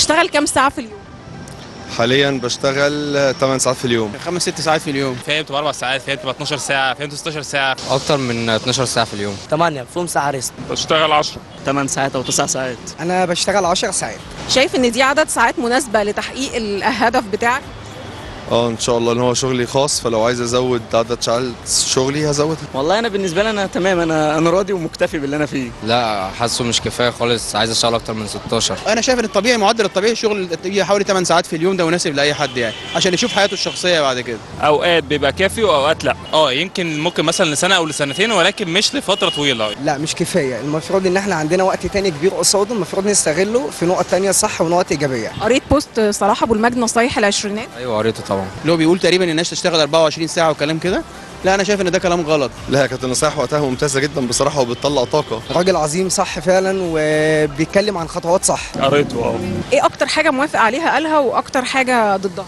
بتشتغل كام ساعه في اليوم حاليا بشتغل 8 ساعات في اليوم خمس ست ساعات في اليوم فهي بتبقى اربع ساعات فهي بتبقى 12 ساعه فهي 16 ساعه اكتر من 12 ساعه في اليوم 8 فيهم ساعة ريست بشتغل 10 8 ساعات أو 9 ساعات انا بشتغل 10 ساعات شايف ان دي عدد ساعات مناسبه لتحقيق الهدف بتاعك اه ان شاء الله ان هو شغلي خاص فلو عايز ازود عدد ساعات شغلي هزودها والله أنا بالنسبة لي أنا تمام أنا أنا راضي ومكتفي باللي أنا فيه لا حاسه مش كفايه خالص عايز اشتغل اكتر من 16 انا شايف ان الطبيعي معدل الطبيعي الشغل حوالي 8 ساعات في اليوم ده مناسب لاي حد يعني عشان يشوف حياته الشخصيه بعد كده اوقات بيبقى كافي واوقات لا اه يمكن ممكن مثلا لسنه او لسنتين ولكن مش لفتره طويله لا مش كفايه المفروض ان احنا عندنا وقت تاني كبير قصاده المفروض نستغله في نقط تانية صح ونقط ايجابيه قريت بوست صلاح ابو المجد نصايح العشرينات ايوه قريته طبعا اللي هو بيقول تقريبا الناس تشتغل 24 ساعه وكلام كده لا انا شايف ان ده كلام غلط لا كانت النصايح وقتها ممتازه جدا بصراحه وبتطلع طاقه راجل عظيم صح فعلا وبيتكلم عن خطوات صح قريته اه ايه اكتر حاجه موافق عليها قالها واكتر حاجه ضدها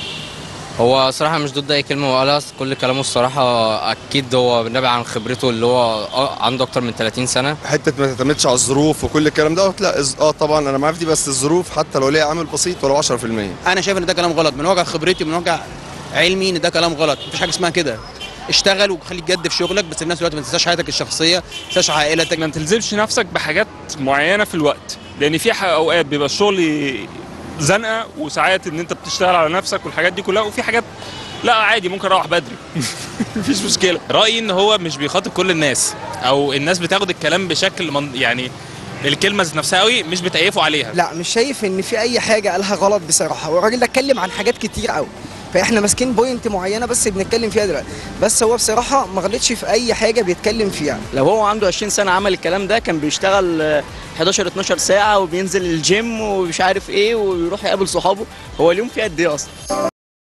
هو صراحه مش ضد اي كلمه هو قالها كل كلامه الصراحه اكيد هو نابع عن خبرته اللي هو آه عنده اكتر من 30 سنه حته ما تعتمدش على الظروف وكل الكلام دوت لا إز- اه طبعا انا معاك في دي بس الظروف حتى لو ليها عامل بسيط ولو 10% انا شايف ان ده كلام غلط من واقع خبرتي من واقع علمي ان ده كلام غلط مفيش حاجه اسمها كده اشتغل وخليك جد في شغلك بس في نفس الوقت ما تنساش حياتك الشخصيه ما تنساش عائلتك ما تلزمش نفسك بحاجات معينه في الوقت لان في ح- اوقات بيبقى الشغل زنقه وساعات ان انت بتشتغل على نفسك والحاجات دي كلها وفي حاجات لا عادي ممكن اروح بدري مفيش مشكله رايي ان هو مش بيخاطب كل الناس او الناس بتاخد الكلام بشكل من يعني الكلمه ذات نفسها قوي مش بتأيفوا عليها لا مش شايف ان في اي حاجه قالها غلط بصراحه والراجل ده اتكلم عن حاجات كتير قوي فاحنا ماسكين بوينت معينه بس بنتكلم فيها دلوقتي بس هو بصراحه ما غلطش في اي حاجه بيتكلم فيها لو هو عنده 20 سنة عمل الكلام ده كان بيشتغل آه، 11 12 ساعة وبينزل الجيم ومش عارف إيه ويروح يقابل صحابه هو اليوم فيه قد إيه أصلا